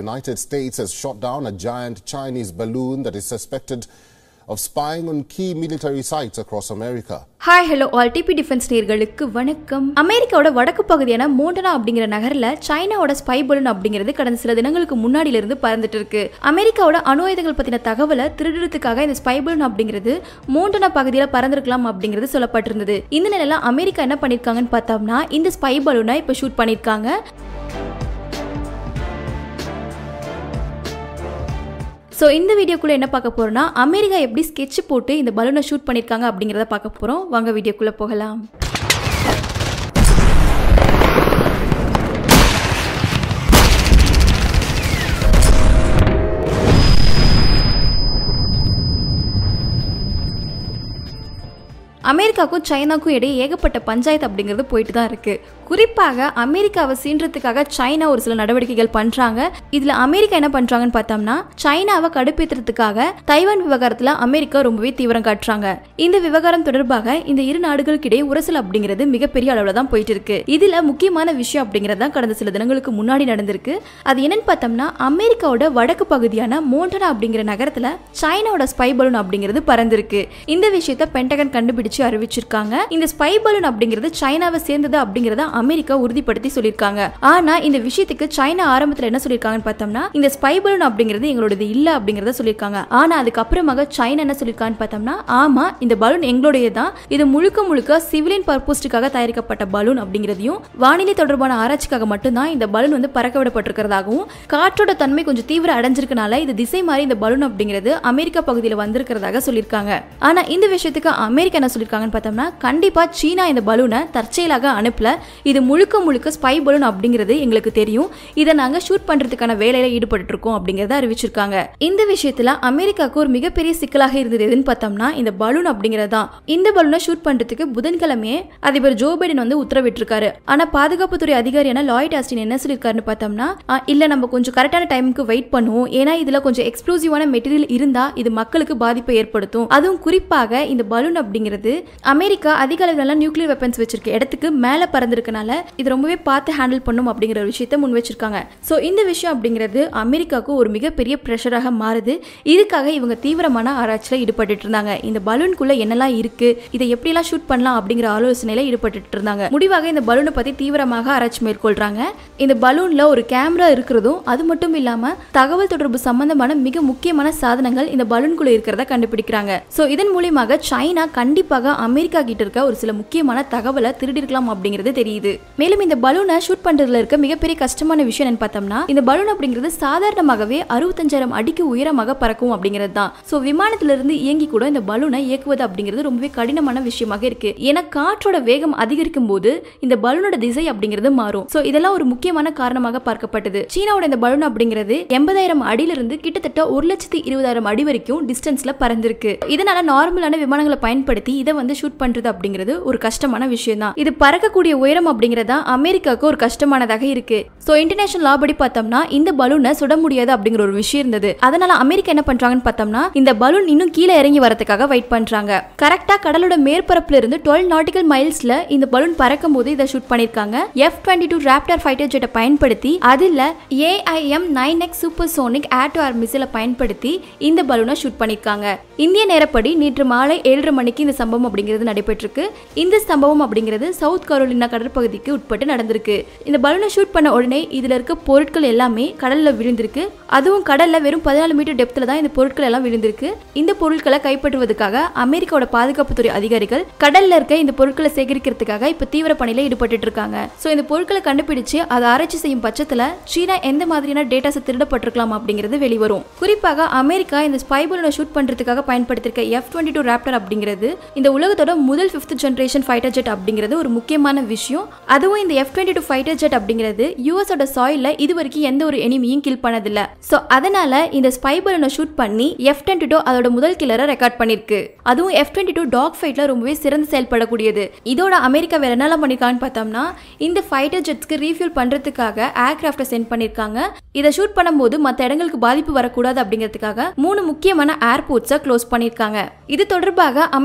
United States has shot down a giant Chinese balloon that is suspected of spying on key military sites across America. Hi hello all DB defence நேர்களுக்கு வணக்கம் அமெரிக்காவோட வடக்கு பகுதியான மோண்டனா அப்படிங்கிற நகரில் சைனாவோட spy balloon அப்படிங்கிறது கடந்த சில தினங்களுக்கு முன்னாடியில இருந்து பறந்துட்டு இருக்கு அமெரிக்காவோட அணு ஆயுதங்கள் பத்தின தகவலை திருடுறதுக்காக இந்த ஸ்பை பலூன் அப்படிங்கிறது மோண்டனா பகுதியில் பறந்திருக்கலாம் அப்படிங்கிறது சொல்லப்பட்டிருந்தது இந்த நிலையில அமெரிக்கா என்ன பண்ணிருக்காங்கன்னு பார்த்தோம்னா இந்த ஸ்பை பலூனை இப்போ ஷூட் பண்ணிருக்காங்க ஸோ இந்த வீடியோக்குள்ளே என்ன பார்க்க போறோம்னா அமெரிக்கா எப்படி ஸ்கெட்ச் போட்டு இந்த பலூனை ஷூட் பண்ணியிருக்காங்க அப்படிங்கிறத பார்க்க போகிறோம் வாங்க வீடியோக்குள்ளே போகலாம் அமெரிக்காவுக்கும் சைனாக்கும் இடையே ஏகப்பட்ட பஞ்சாயத்து அப்படிங்கிறது போயிட்டு தான் இருக்கு குறிப்பாக அமெரிக்காவை சீன்றதுக்காக சைனா ஒரு சில நடவடிக்கைகள் பண்றாங்க இதுல அமெரிக்கா என்ன பண்றாங்கன்னு பார்த்தோம்னா சைனாவை கடுப்பேற்றுறதுக்காக தைவான் விவகாரத்துல அமெரிக்கா ரொம்பவே தீவிரம் காட்டுறாங்க இந்த விவகாரம் தொடர்பாக இந்த இரு நாடுகளுக்கிடையே உரசல் அப்படிங்கிறது மிகப்பெரிய அளவுல தான் போயிட்டு இருக்கு இதுல முக்கியமான விஷயம் அப்படிங்கிறது தான் கடந்த சில தினங்களுக்கு முன்னாடி நடந்திருக்கு அது என்னன்னு பார்த்தோம்னா அமெரிக்காவோட வடக்கு பகுதியான மோண்டனா அப்படிங்கிற நகரத்துல சைனாவோட ஸ்பை பலூன் அப்படிங்கிறது பறந்திருக்கு இந்த விஷயத்த பென்டகன் கண்டுபிடிச்சு அறிவிச்சிருக்காங்க இந்த ஸ்பை பலூன் அப்படிங்கிறது சைனாவை சேர்ந்தது அப்படிங்கறத அமெரிக்கா உறுதிப்படுத்தி சொல்லியிருக்காங்க ஆனா இந்த விஷயத்துக்கு சைனா ஆரம்பத்துல என்ன சொல்லியிருக்காங்கன்னு பார்த்தோம்னா இந்த ஸ்பை பலூன் அப்படிங்கிறது எங்களோடது இல்ல அப்படிங்கறத சொல்லியிருக்காங்க ஆனா அதுக்கப்புறமாக சைனா என்ன சொல்லியிருக்கான்னு பார்த்தோம்னா ஆமா இந்த பலூன் எங்களுடைய தான் இது முழுக்க முழுக்க சிவிலியன் பர்பஸ்டுக்காக தயாரிக்கப்பட்ட பலூன் அப்படிங்கிறதையும் வானிலை தொடர்பான ஆராய்ச்சிக்காக மட்டும்தான் இந்த பலூன் வந்து பறக்க விடப்பட்டிருக்கிறதாகவும் காற்றோட தன்மை கொஞ்சம் தீவிர அடைஞ்சிருக்கனால இது திசை மாறி இந்த பலூன் அப்படிங்கிறது அமெரிக்கா பகுதியில் வந்திருக்கிறதாக சொல்லியிருக்காங்க ஆனா இந்த விஷயத்துக்கு அமெரிக்கா என்ன சொல்லியிருக்காங்கன்னு பார்த்தோம்னா கண்டிப்பா சீனா இந்த பலூனை தற்செயலாக அனுப்பல இது முழுக்க முழுக்க ஸ்பை பலூன் அப்படிங்கிறது எங்களுக்கு தெரியும் இதை நாங்க ஷூட் பண்றதுக்கான வேலையில ஈடுபட்டு இருக்கோம் அப்படிங்கறத அறிவிச்சிருக்காங்க இந்த விஷயத்துல அமெரிக்காவுக்கு ஒரு மிகப்பெரிய சிக்கலாக இருந்தது எதுன்னு பார்த்தோம்னா இந்த பலூன் அப்படிங்கிறது தான் இந்த பலூனை ஷூட் பண்றதுக்கு புதன்கிழமையே அதிபர் ஜோ பைடன் வந்து உத்தரவிட்டிருக்காரு ஆனா பாதுகாப்புத்துறை அதிகாரியான லாய்ட் ஆஸ்டின் என்ன சொல்லியிருக்காருன்னு பார்த்தோம்னா "ஆ, இல்ல நம்ம கொஞ்சம் கரெக்டான டைமுக்கு வெயிட் பண்ணுவோம் ஏன்னா இதுல கொஞ்சம் எக்ஸ்ப்ளோசிவான மெட்டீரியல் இருந்தா இது மக்களுக்கு பாதிப்பை ஏற்படுத்தும் அதுவும் குறிப்பாக இந்த பலூன் அப்படிங்கிறது அமெரிக்கா அதிக அளவிலான நியூக்ளியர் வெப்பன்ஸ் வச்சிருக்க இடத்துக்கு மேல பறந்திருக்கனால இது ரொம்பவே பார்த்து ஹேண்டில் பண்ணும் அப்படிங்கிற ஒரு விஷயத்த முன் வச்சிருக்காங்க ஸோ இந்த விஷயம் அப்படிங்கிறது அமெரிக்காவுக்கு ஒரு மிகப்பெரிய ப்ரெஷராக மாறுது இதுக்காக இவங்க தீவிரமான ஆராய்ச்சியில் ஈடுபட்டு இருந்தாங்க இந்த பலூனுக்குள்ள என்னெல்லாம் இருக்கு இதை எப்படியெல்லாம் ஷூட் பண்ணலாம் அப்படிங்கிற ஆலோசனையில ஈடுபட்டு இருந்தாங்க முடிவாக இந்த பலூனை பத்தி தீவிரமாக ஆராய்ச்சி மேற்கொள்றாங்க இந்த பலூன்ல ஒரு கேமரா இருக்கிறதும் அது மட்டும் இல்லாம தகவல் தொடர்பு சம்பந்தமான மிக முக்கியமான சாதனங்கள் இந்த பலூனுக்குள்ள இருக்கிறத கண்டுபிடிக்கிறாங்க ஸோ இதன் மூலியமாக சைனா கண்டிப்பாக அமெரிக்கா கிட்ட இருக்க ஒரு சில முக்கியமான தகவலை திருடிருக்கலாம் அப்படிங்கிறது தெரியுது மேலும் இந்த பலூனை ஷூட் பண்றதுல இருக்க மிகப்பெரிய கஷ்டமான விஷயம் என்னன்னு பார்த்தோம்னா இந்த பலூன் அப்படிங்கிறது சாதாரணமாகவே அறுபத்தஞ்சாயிரம் அடிக்கு உயரமாக பறக்கும் அப்படிங்கிறது தான் ஸோ விமானத்துல இருந்து இயங்கி கூட இந்த பலூனை இயக்குவது அப்படிங்கிறது ரொம்பவே கடினமான விஷயமாக இருக்கு ஏன்னா காற்றோட வேகம் அதிகரிக்கும் போது இந்த பலூனோட திசை அப்படிங்கிறது மாறும் ஸோ இதெல்லாம் ஒரு முக்கியமான காரணமாக பார்க்கப்பட்டது சீனாவோட இந்த பலூன் அப்படிங்கிறது எண்பதாயிரம் அடியிலிருந்து கிட்டத்தட்ட ஒரு லட்சத்தி இருபதாயிரம் அடி வரைக்கும் டிஸ்டன்ஸ்ல பறந்திருக்கு இதனால நார்மலான விமானங்களை பயன்படுத்தி இதை வந்து ஷூட் பண்றது அப்படிங்கிறது ஒரு கஷ்டமான விஷயம் தான் இது பறக்கக்கூடிய உயரம் அப்படிங்கறதா அமெரிக்காவுக்கு ஒரு கஷ்டமானதாக இருக்கு ஸோ இன்டர்நேஷனல் லா படி பார்த்தோம்னா இந்த பலூனை சுட முடியாது அப்படிங்கிற ஒரு விஷயம் இருந்தது அதனால அமெரிக்கா என்ன பண்றாங்கன்னு பார்த்தோம்னா இந்த பலூன் இன்னும் கீழே இறங்கி வரதுக்காக வெயிட் பண்றாங்க கரெக்டா கடலோட மேற்பரப்புல இருந்து டுவெல் நாட்டிக்கல் மைல்ஸ்ல இந்த பலூன் பறக்கும் போது இதை ஷூட் பண்ணிருக்காங்க F twenty two raptor fighter ஜெட்டை பயன்படுத்தி அதுல AIM nine X supersonic air to air மிசிலை பயன்படுத்தி இந்த பலூனை ஷூட் பண்ணிருக்காங்க இந்திய நேரப்படி நேற்று மாலை ஏழரை மணிக்கு இந்த சம்பவம் அப்படிங்கிறது நடைபெற்றிருக்கு இந்த சம்பவம் அப்படிங்கிறது சவுத் கரோலினா கடற்பகுதிக்கு உட்பட்டு நடந்திருக்கு இந்த பலூனை ஷூட் பண்ண உடனே இதுல இருக்க பொருட்கள் எல்லாமே கடல்ல விழுந்திருக்கு அதுவும் கடல்ல வெறும் பதினாலு மீட்டர் டெப்த்ல தான் இந்த பொருட்கள் எல்லாம் விழுந்திருக்கு இந்த பொருட்களை கைப்பற்றுவதற்காக அமெரிக்காவோட பாதுகாப்புத்துறை அதிகாரிகள் கடல்ல இருக்க இந்த பொருட்களை சேகரிக்கிறதுக்காக இப்ப தீவிர பணியில ஈடுபட்டு இருக்காங்க சோ இந்த பொருட்களை கண்டுபிடிச்சு அதை ஆராய்ச்சி செய்யும் பட்சத்துல சீனா எந்த மாதிரியான டேட்டாஸ் திருடப்பட்டிருக்கலாம் அப்படிங்கிறது வெளிவரும் குறிப்பாக அமெரிக்கா இந்த ஸ்பை பலூனை ஷூட் பண்றதுக்காக பயன்படுத்திருக்க எஃப் டுவெண்ட்டி டூ ராப்டர் அப்படிங்கிறது இந்த உலகத்தோட முதல் ஃபிஃப்த் ஜென்ரேஷன் ஃபைட்டர் ஜெட் அப்படிங்கிறது ஒரு முக்கியமான விஷயம் அதுவும் இந்த F twenty two fighter jet அப்படிங்கிறது யூஎஸோட சாயில இது வரைக்கும் எந்த ஒரு எனிமியும் கில் பண்ணதில்ல ஸோ அதனால இந்த ஸ்பை பலூனை ஷூட் பண்ணி எஃப் டுவெண்ட்டி டூ அதோட முதல் கில்லரை ரெக்கார்ட் பண்ணிருக்கு அதுவும் எஃப் டுவெண்ட்டி டூ டாக் ஃபைட்ல ரொம்பவே சிறந்து செயல்படக்கூடியது இதோட அமெரிக்கா வேற என்னெல்லாம் பண்ணிருக்கான்னு பார்த்தோம்னா இந்த ஃபைட்டர் ஜெட்ஸ்க்கு ரீஃபியூல் பண்றதுக்காக ஏர்கிராஃப்டை சென்ட் பண்ணிருக்காங்க இதை ஷூட் பண்ணும்போது மற்ற இடங்களுக்கு பாதிப்பு வரக்கூடாது அப்படிங்கிறதுக்காக மூணு முக்கியமான ஏர்போர்ட்ஸை க்ளோஸ் பண்ணியிருக்காங்க இது தொடர்பாக அமெரிக்காவோட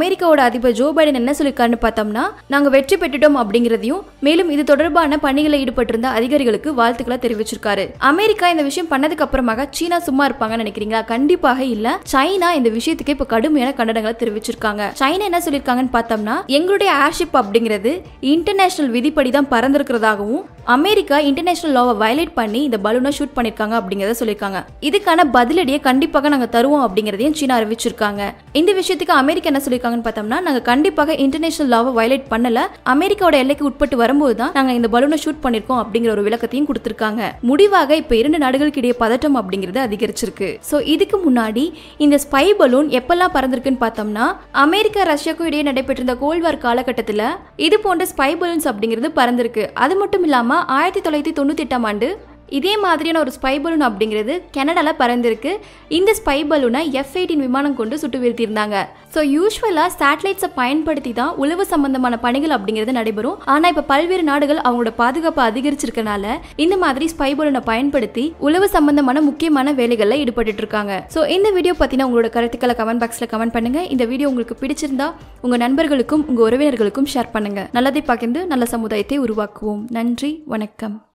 அதிபர் ஜோ பைடன் என்ன சொல்லியிருக்காருன்னு பார்த்தோம்னா நாங்க வெற்றி பெற்றுட்டோம் அப்படிங்கிறதையும் மேலும் இது தொடர்பான பணிகளில் ஈடுபட்டிருந்த அதிகாரிகளுக்கு வாழ்த்துக்களை தெரிவிச்சிருக்காரு அமெரிக்கா இந்த விஷயம் பண்ணதுக்கு அப்புறமாக சீனா சும்மா இருப்பாங்கன்னு நினைக்கிறீங்களா கண்டிப்பாக இல்ல சைனா இந்த விஷயத்துக்கு இப்ப கடுமையான கண்டனங்களை தெரிவிச்சிருக்காங்க சைனா என்ன சொல்லியிருக்காங்கன்னு பார்த்தோம்னா எங்களுடைய ஏர்ஷிப் அப்படிங்கிறது இன்டர்நேஷனல் விதிப்படி தான் பறந்திருக்கிறதாகவும் அமெரிக்கா இன்டர்நேஷனல் லாவை வயலேட் பண்ணி இந்த பலூனை ஷூட் பண்ணிருக்காங்க அப்படிங்கறத சொல்லியிருக்காங்க இதுக்கான பதிலடியை கண்டிப்பாக நாங்க தருவோம் அப்படிங்கறதையும் சீனா அறிவிச்சிருக்காங்க இந்த விஷயத்துக்கு அமெரிக்கா என்ன சொல்லியிருக்காங்கன்னு பார்த்தோம்னா நாங்க கண்டிப்பாக இன்டர்நேஷனல் லாவை வயலேட் பண்ணல அமெரிக்காவோட எல்லைக்கு உட்பட்டு வரும்போது தான் நாங்க இந்த பலூனை ஷூட் பண்ணிருக்கோம் அப்படிங்கிற ஒரு விளக்கத்தையும் கொடுத்திருக்காங்க முடிவாக இப்ப இரண்டு நாடுகளுக்கு இடையே பதட்டம் அப்படிங்கிறது அதிகரிச்சிருக்கு சோ இதுக்கு முன்னாடி இந்த ஸ்பை பலூன் எப்பெல்லாம் பறந்திருக்குன்னு பார்த்தோம்னா அமெரிக்கா ரஷ்யாவுக்கும் இடையே நடைபெற்றிருந்த கோல்வார் காலகட்டத்தில் இது போன்ற ஸ்பை பலூன்ஸ் அப்படிங்கிறது பறந்திருக்கு அது மட்டும் இல்லாம ஆயிரத்தி தொள்ளாயிரத்தி தொண்ணூத்தி எட்டாம் ஆண்டு இதே மாதிரியான ஒரு ஸ்பை பலூன் அப்படிங்கிறது கனடால பறந்திருக்கு இந்த ஸ்பை பலூனை எஃப் எயிட்டின் விமானம் கொண்டு சுட்டு வீழ்த்தியிருந்தாங்க ஸோ யூஸ்வலாக சேட்டலைட்ஸை பயன்படுத்தி தான் உளவு சம்பந்தமான பணிகள் அப்படிங்கிறது நடைபெறும் ஆனால் இப்போ பல்வேறு நாடுகள் அவங்களோட பாதுகாப்பை அதிகரிச்சிருக்கனால இந்த மாதிரி ஸ்பை பலூனை பயன்படுத்தி உளவு சம்பந்தமான முக்கியமான வேலைகளில் ஈடுபட்டு இருக்காங்க ஸோ இந்த வீடியோ பற்றின உங்களோட கருத்துக்களை கமெண்ட் பாக்ஸில் கமெண்ட் பண்ணுங்க இந்த வீடியோ உங்களுக்கு பிடிச்சிருந்தா உங்கள் நண்பர்களுக்கும் உங்கள் உறவினர்களுக்கும் ஷேர் பண்ணுங்க நல்லதை பகிர்ந்து நல்ல சமுதாயத்தை உருவாக்குவோம் நன்றி வணக்கம்